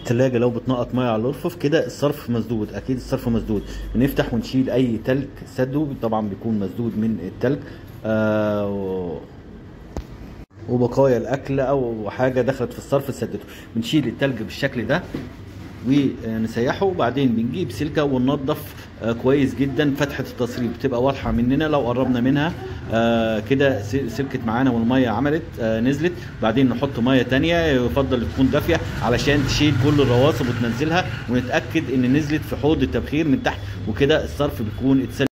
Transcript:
التلاجة لو بتنقط ميه على الارفف كده الصرف مسدود اكيد الصرف مسدود بنفتح ونشيل اي تلج سده طبعا بيكون مسدود من التلج آه و- وبقايا الاكل او حاجه دخلت في الصرف سدته بنشيل التلج بالشكل ده ونسيحه وبعدين بنجيب سلكه وننضف آه، كويس جدا فتحه التصريف بتبقى واضحه مننا لو قربنا منها آه، كده س- سلكت معانا والميه عملت آه، نزلت بعدين نحط ميه تانية يفضل تكون دافيه علشان تشيل كل الرواسب وتنزلها ونتاكد ان نزلت في حوض التبخير من تحت وكده الصرف بيكون اتسلق